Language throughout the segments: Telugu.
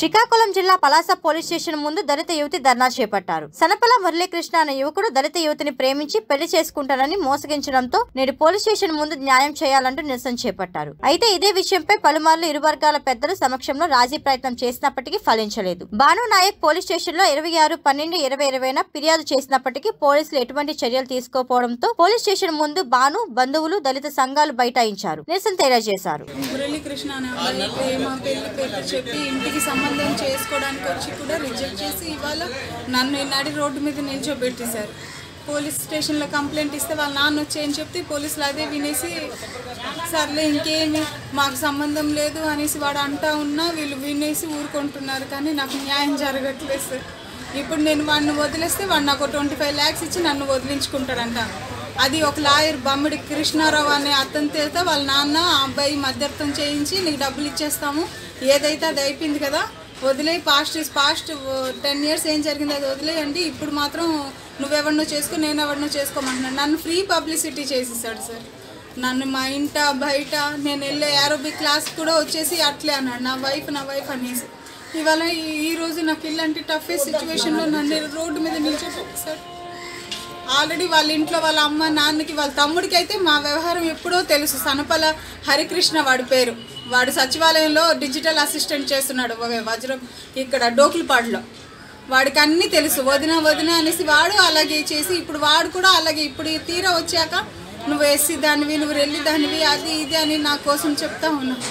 శ్రీకాకుళం జిల్లా పలాస పోలీస్ స్టేషన్ ముందు దళిత యువతి ధర్నా చేపట్టారు సనపల మురళీకృష్ణ అనే యువకుడు దళిత యువతిని ప్రేమించి పెళ్లి చేసుకుంటానని మోసగించడంతో నేడు పోలీస్ స్టేషన్ ముందు న్యాయం చేయాలంటూ నిరసన చేపట్టారు అయితే ఇదే విషయంపై పలుమార్లు ఇరు వర్గాల పెద్దల సమక్షంలో రాజీ ప్రయత్నం చేసినప్పటికీ ఫలించలేదు భాను నాయక్ పోలీస్ స్టేషన్ లో ఇరవై ఆరు పన్నెండు ఇరవై ఇరవైన ఫిర్యాదు చేసినప్పటికీ పోలీసులు ఎటువంటి చర్యలు తీసుకోకపోవడంతో పోలీస్ స్టేషన్ ముందు భాను బంధువులు దళిత సంఘాలు బైఠాయించారు నిరసన తెలియజేశారు మురళీకృష్ణ అనే అబ్బాయి ప్రేమ పెళ్లి పేరు చెప్పి ఇంటికి సంబంధం చేసుకోవడానికి వచ్చి కూడా రిజెక్ట్ చేసి ఇవాళ నన్ను ఈ నడి రోడ్డు మీద నిల్చోబెట్టేశారు పోలీస్ స్టేషన్లో కంప్లైంట్ ఇస్తే వాళ్ళ నాన్న వచ్చి ఏం చెప్తే పోలీసులు అదే వినేసి సర్లే ఇంకేమి మాకు సంబంధం లేదు అనేసి వాడు అంటా ఉన్నా వీళ్ళు వినేసి ఊరుకుంటున్నారు కానీ నాకు న్యాయం జరగట్లేదు సార్ ఇప్పుడు నేను వాడిని వదిలేస్తే వాడు నాకు ట్వంటీ ఫైవ్ ల్యాక్స్ ఇచ్చి నన్ను వదిలించుకుంటాడంట అది ఒక లాయర్ బమ్మిడి కృష్ణారావు అనే అతని చేత వాళ్ళ నాన్న ఆ అబ్బాయి మధ్యర్థం చేయించి నీకు డబ్బులు ఇచ్చేస్తాము ఏదైతే అది అయిపోయింది కదా వదిలే past is past ten years ఏం జరిగింది అది వదిలేయండి ఇప్పుడు మాత్రం నువ్వెవరినో చేసుకో నేను ఎవరినో చేసుకోమంటున్నాను నన్ను ఫ్రీ పబ్లిసిటీ చేసేసాడు సార్ నన్ను మా ఇంట బయట నేను వెళ్ళే ఏరోబిక్ క్లాస్ కూడా వచ్చేసి అట్లే అన్నాడు నా వైఫ్ నా వైఫ్ అనేసి ఇవాళ ఈ- ఈ రోజు నాకు ఇలాంటి టఫెస్ట్ సిచ్యువేషన్లో నన్ను రోడ్డు మీద నిల్చోబెట్టేశాడు ఆల్రెడీ వాళ్ళ ఇంట్లో వాళ్ళ అమ్మ నాన్నకి వాళ్ళ తమ్ముడికి అయితే మా వ్యవహారం ఎప్పుడో తెలుసు సనపల హరికృష్ణ వాడి పేరు వాడు సచివాలయంలో డిజిటల్ అసిస్టెంట్ చేస్తున్నాడు వ- వజ్రం ఇక్కడ డోకులపాడులో వాడికి అన్నీ తెలుసు వదిన వదిన అనేసి వాడు అలాగే చేసి ఇప్పుడు వాడు కూడా అలాగే ఇప్పుడు ఈ తీరా వచ్చాక నువ్వు ఎస్సీ దానివి నువ్వు వెళ్ళి దానివి అది ఇది అని నా కోసం చెప్తా ఉన్నావు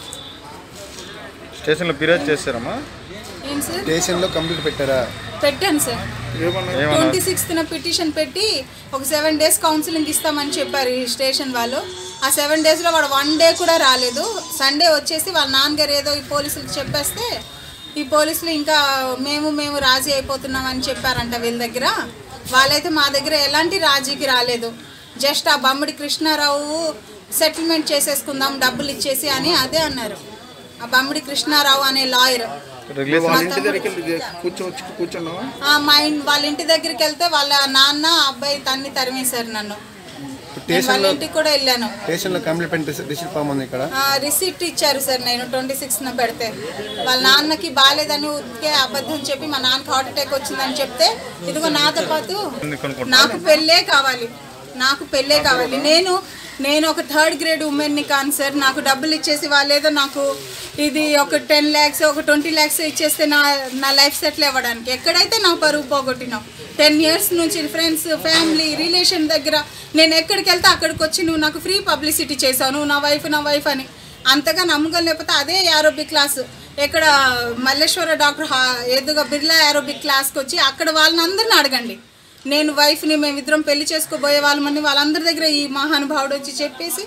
స్టేషన్లో ఫిర్యాదు చేశారమ్మా ఏం సార్ స్టేషన్లో కంప్లీట్ పెట్టారా పెట్టాను సార్ ఏమన్నా ట్వంటీ సిక్స్త్న పిటిషన్ పెట్టి ఒక సెవెన్ డేస్ కౌన్సిలింగ్ ఇస్తామని చెప్పారు ఈ స్టేషన్ వాళ్ళు ఆ సెవెన్ డేస్లో వాడు వన్ డే కూడా రాలేదు సండే వచ్చేసి వాళ్ళ నాన్నగారు ఏదో ఈ పోలీసులకు చెప్పేస్తే ఈ పోలీసులు ఇంకా మేము మేము రాజీ అయిపోతున్నామని చెప్పారంట వీళ్ళ దగ్గర వాళ్ళైతే మా దగ్గర ఎలాంటి రాజీకి రాలేదు జస్ట్ ఆ బమ్మడి కృష్ణారావు సెటిల్మెంట్ చేసేసుకుందాం డబ్బులు ఇచ్చేసి అని అదే అన్నారు ఆ బమ్మడి కృష్ణారావు అనే లాయర్ రెగ్యులేషన్ వాళ్ళ ఇంటి దగ్గరికి వెళ్ళి కూర్చోవచ్చు కూర్చున్నావా ఆ, మా ఇన్ వాళ్ళ ఇంటి దగ్గరికి వెళ్తే వాళ్ళ నాన్న అబ్బాయి తన్ని తరిమేశారు నన్ను నేను వాళ్ళ ఇంటికి కూడా వెళ్ళాను స్టేషన్లో కంప్లీట్ పెట్టి రిసీట్ ఫామ్ ఉంది ఇక్కడ రిసీప్ట్ ఇచ్చారు సార్ నేను ట్వంటీ సిక్స్న పెడితే వాళ్ళ నాన్నకి బాగాలేదని ఉతికే అబద్ధం చెప్పి మా నాన్నకి హార్ట్ అటాక్ వచ్చిందని చెప్తే ఇదిగో నాతో పాటు నాకు పెళ్ళే కావాలి నాకు పెళ్ళే కావాలి నేను నేను ఒక థర్డ్ గ్రేడ్ ఉమెన్ని కాను సార్ నాకు డబ్బులు ఇచ్చేసి వాళ్ళేదో నాకు ఇది ఒక టెన్ ల్యాక్స్ ఒక ట్వంటీ ల్యాక్స్ ఇచ్చేస్తే నా నా లైఫ్ సెటిల్ అవ్వడానికి ఎక్కడైతే నా పరువు పోగొట్టినావు టెన్ ఇయర్స్ నుంచి ఫ్రెండ్స్ ఫ్యామిలీ రిలేషన్ దగ్గర నేను ఎక్కడికి వెళ్తే అక్కడికి వచ్చి నువ్వు నాకు ఫ్రీ పబ్లిసిటీ చేసావు నువ్వు నా వైఫ్ నా వైఫ్ అని అంతగా నమ్మకం లేకపోతే అదే ఏరోబిక్ క్లాస్ ఇక్కడ మల్లేశ్వర డాక్టర్ హా- ఎదుగా బిర్లా ఏరోబిక్ క్లాస్కి వచ్చి అక్కడ వాళ్ళని అందరిని అడగండి నేను వైఫ్ని మేమిద్దరం పెళ్లి చేసుకోబోయే వాళ్ళమని వాళ్ళందరి దగ్గర ఈ మహానుభావుడు వచ్చి చెప్పేసి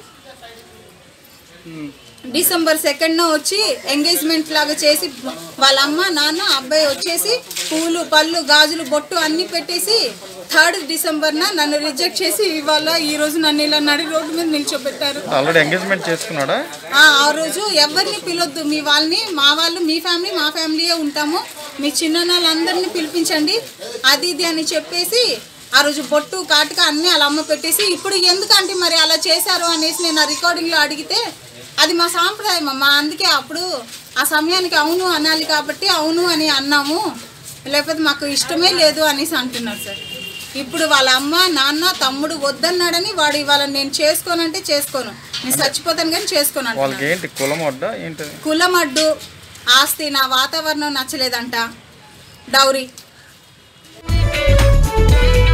డిసెంబర్ సెకండ్న వచ్చి ఎంగేజ్మెంట్ లాగా చేసి వాళ్ళ అమ్మ నాన్న అబ్బాయి వచ్చేసి పూలు పళ్ళు గాజులు బొట్టు అన్నీ పెట్టేసి థర్డ్ డిసెంబర్న నన్ను రిజెక్ట్ చేసి ఇవాళ ఈ రోజు నన్ను ఇలా నడి రోడ్డు మీద నిల్చోబెట్టారు ఆల్రెడీ ఎంగేజ్మెంట్ చేసుకున్నాడా ఆ ఆ రోజు ఎవరిని పిలొద్దు మీ వాళ్ళని మా వాళ్ళు మీ ఫ్యామిలీ మా ఫ్యామిలీయే ఉంటాము మీ చిన్ననాళ్ళందరినీ పిలిపించండి అది ఇది అని చెప్పేసి ఆ రోజు బొట్టు కాటుక అన్నీ అలా అమ్మ పెట్టేసి ఇప్పుడు ఎందుకంటే మరి అలా చేశారు అనేసి నేను ఆ రికార్డింగ్లో అడిగితే అది మా సాంప్రదాయం మా అందుకే అప్పుడు ఆ సమయానికి అవును అనాలి కాబట్టి అవును అని అన్నాము లేకపోతే మాకు ఇష్టమే లేదు అనేసి అంటున్నారు సార్ ఇప్పుడు వాళ్ళ అమ్మ నాన్న తమ్ముడు వద్దన్నాడని వాడు ఇవాళ నేను చేసుకోనంటే చేసుకోను నేను చచ్చిపోతాను కానీ చేసుకోను అంటున్నాడు. వాళ్ళకి ఏంటి కులం వడ్డా ఏంటి కులం అడ్డు ఆస్తి నా వాతావరణం నచ్చలేదంట డౌరీ